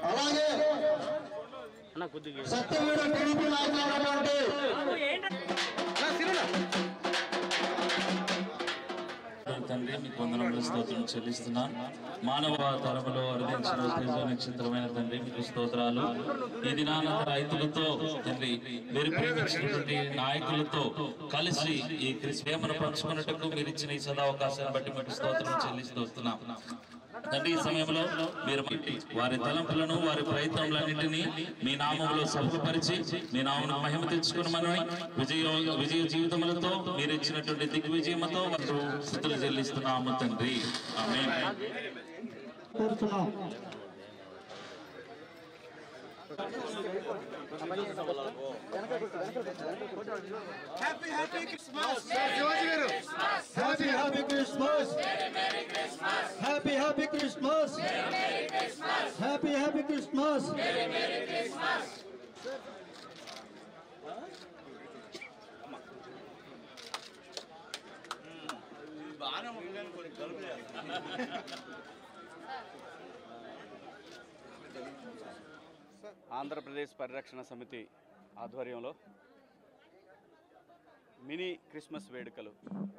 అలాగే అన్న కొద్దిగా సత్యవీడు టీడీపీ నాయకులైనటువంటి తండ్రి మీకు వందనములు స్తోత్రం చెల్లిస్తున్నాను మానవ తరములో అరుదించిన తేజ నక్షత్రమైన తండ్రి మీకు స్తోత్రాలు ఈ దినాన రైతులతో తండ్రి మీరు ప్రేమించినటువంటి నాయకులతో కలిసి ఈ ప్రేమను పంచుకున్నట్టుకు మీరు ఇచ్చిన ఈ సదావకాశాన్ని బట్టి మీకు స్తోత్రం చెల్లిస్తూ వస్తున్నాం తండ్రి ఈ సమయంలో మీరు వారి తలంపులను వారి ప్రయత్నములన్నింటినీ మీ నామములో సఫలపరిచి మీ నామను మహిమ తెచ్చుకున్నామని విజయ విజయ జీవితములతో మీరు ఇచ్చినటువంటి దిగ్విజయముతో వారు స్థుతులు చెల్లిస్తున్నాము తండ్రి ఆమె కోరుతున్నాం happy happy Christmas happy happy Christmas happy happy Christmas Andhra Pradesh పరిరక్షణ సమితి ఆధ్వర్యంలో మినీ క్రిస్మస్ వేడుకలు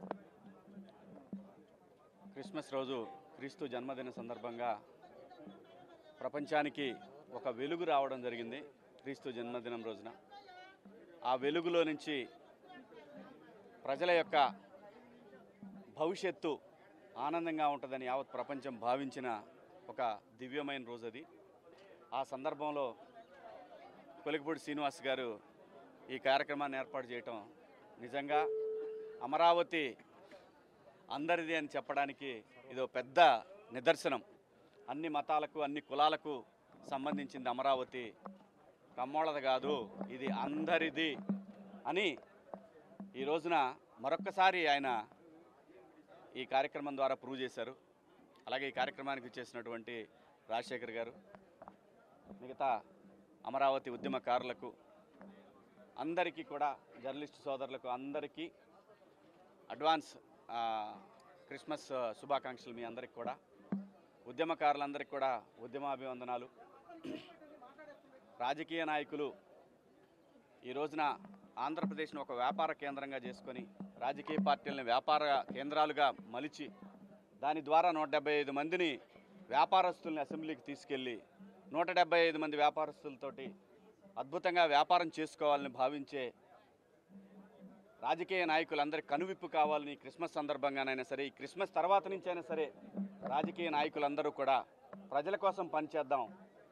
క్రిస్మస్ రోజు క్రీస్తు జన్మదిన సందర్భంగా ప్రపంచానికి ఒక వెలుగు రావడం జరిగింది క్రీస్తు జన్మదినం రోజున ఆ వెలుగులో నుంచి ప్రజల యొక్క భవిష్యత్తు ఆనందంగా ఉంటుందని యావత్ ప్రపంచం భావించిన ఒక దివ్యమైన రోజు అది ఆ సందర్భంలో కొలికపూడి శ్రీనివాస్ గారు ఈ కార్యక్రమాన్ని ఏర్పాటు చేయటం నిజంగా అమరావతి అందరిది అని చెప్పడానికి ఇదో పెద్ద నిదర్శనం అన్ని మతాలకు అన్ని కులాలకు సంబంధించింది అమరావతి కమ్మోళది కాదు ఇది అందరిది అని ఈ రోజున మరొక్కసారి ఆయన ఈ కార్యక్రమం ద్వారా ప్రూవ్ చేశారు అలాగే ఈ కార్యక్రమానికి వచ్చేసినటువంటి రాజశేఖర్ గారు మిగతా అమరావతి ఉద్యమకారులకు అందరికీ కూడా జర్నలిస్ట్ సోదరులకు అందరికీ అడ్వాన్స్ ఆ, క్రిస్మస్ ఆ, శుభాకాంక్షలు మీ అందరికి కూడా ఉద్యమకారులందరికీ కూడా ఉద్యమాభివందనాలు రాజకీయ నాయకులు ఈ రోజున ఆంధ్రప్రదేశ్ను ఒక వ్యాపార కేంద్రంగా చేసుకొని రాజకీయ పార్టీలను వ్యాపార కేంద్రాలుగా మలిచి దాని ద్వారా నూట డెబ్బై ఐదు మందిని వ్యాపారస్తుల్ని అసెంబ్లీకి తీసుకెళ్ళి నూట డెబ్బై ఐదు మంది వ్యాపారస్తులతోటి అద్భుతంగా వ్యాపారం చేసుకోవాలని భావించే రాజకీయ నాయకులందరి కనువిప్పు కావాలని క్రిస్మస్ సందర్భంగానైనా సరే ఈ క్రిస్మస్ తర్వాత నుంచైనా సరే రాజకీయ నాయకులందరూ కూడా ప్రజల కోసం పనిచేద్దాం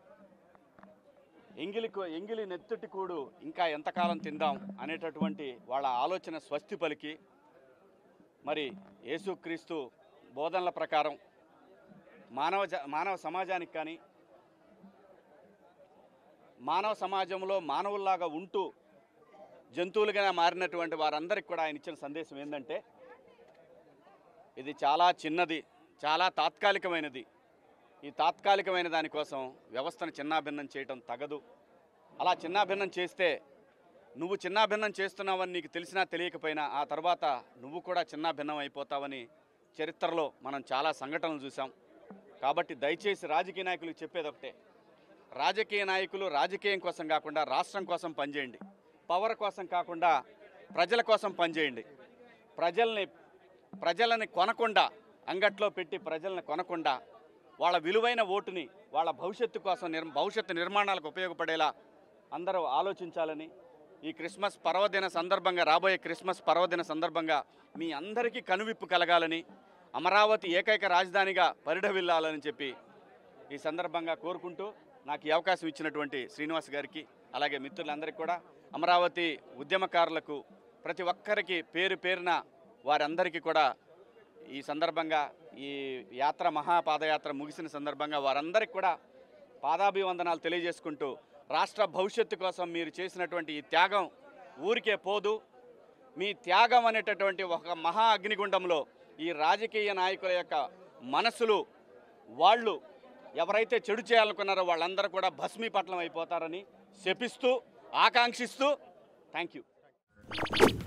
ఎంగిలి కూ- ఎంగిలి నెత్తుటి కూడు ఇంకా ఎంతకాలం తిందాం అనేటటువంటి వాళ్ళ ఆలోచన స్వస్తి పలికి మరి యేసుక్రీస్తు బోధనల ప్రకారం మానవ జ మానవ సమాజానికి కానీ మానవ సమాజంలో మానవుల్లాగా ఉంటూ జంతువులుగా మారినటువంటి వారందరికి కూడా ఆయన ఇచ్చిన సందేశం ఏంటంటే ఇది చాలా చిన్నది చాలా తాత్కాలికమైనది ఈ తాత్కాలికమైన దానికోసం వ్యవస్థను చిన్నాభిన్నం చేయటం తగదు అలా చిన్నాభిన్నం చేస్తే నువ్వు చిన్నాభిన్నం చేస్తున్నావని నీకు తెలిసినా తెలియకపోయినా ఆ తర్వాత నువ్వు కూడా చిన్నాభిన్నం అయిపోతావని చరిత్రలో మనం చాలా సంఘటనలు చూసాం కాబట్టి దయచేసి రాజకీయ నాయకులకు చెప్పేది ఒకటే రాజకీయ నాయకులు రాజకీయం కోసం కాకుండా రాష్ట్రం కోసం పనిచేయండి పవర్ కోసం కాకుండా ప్రజల కోసం పనిచేయండి ప్రజల్ని ప్రజలని కొనకుండా అంగట్లో పెట్టి ప్రజల్ని కొనకుండా వాళ్ళ విలువైన ఓటుని వాళ్ళ భవిష్యత్తు కోసం నిర్ భవిష్యత్తు నిర్మాణాలకు ఉపయోగపడేలా అందరూ ఆలోచించాలని ఈ క్రిస్మస్ పర్వదిన సందర్భంగా రాబోయే క్రిస్మస్ పర్వదిన సందర్భంగా మీ అందరికీ కనువిప్పు కలగాలని అమరావతి ఏకైక రాజధానిగా పరిఢవిల్లాలని చెప్పి ఈ సందర్భంగా కోరుకుంటూ నాకు ఈ అవకాశం ఇచ్చినటువంటి శ్రీనివాస్ గారికి అలాగే మిత్రులందరికీ కూడా అమరావతి ఉద్యమకారులకు ప్రతి ఒక్కరికి పేరు పేరున వారందరికీ కూడా ఈ సందర్భంగా ఈ యాత్ర మహాపాదయాత్ర ముగిసిన సందర్భంగా వారందరికీ కూడా పాదాభివందనాలు తెలియజేసుకుంటూ రాష్ట్ర భవిష్యత్తు కోసం మీరు చేసినటువంటి ఈ త్యాగం ఊరికే పోదు మీ త్యాగం అనేటటువంటి ఒక మహా అగ్నిగుండంలో ఈ రాజకీయ నాయకుల యొక్క మనసులు వాళ్ళు ఎవరైతే చెడు చేయాలనుకున్నారో వాళ్ళందరూ కూడా భస్మీపట్నం అయిపోతారని శపిస్తూ ఆకాంక్షిస్తూ థ్యాంక్ యూ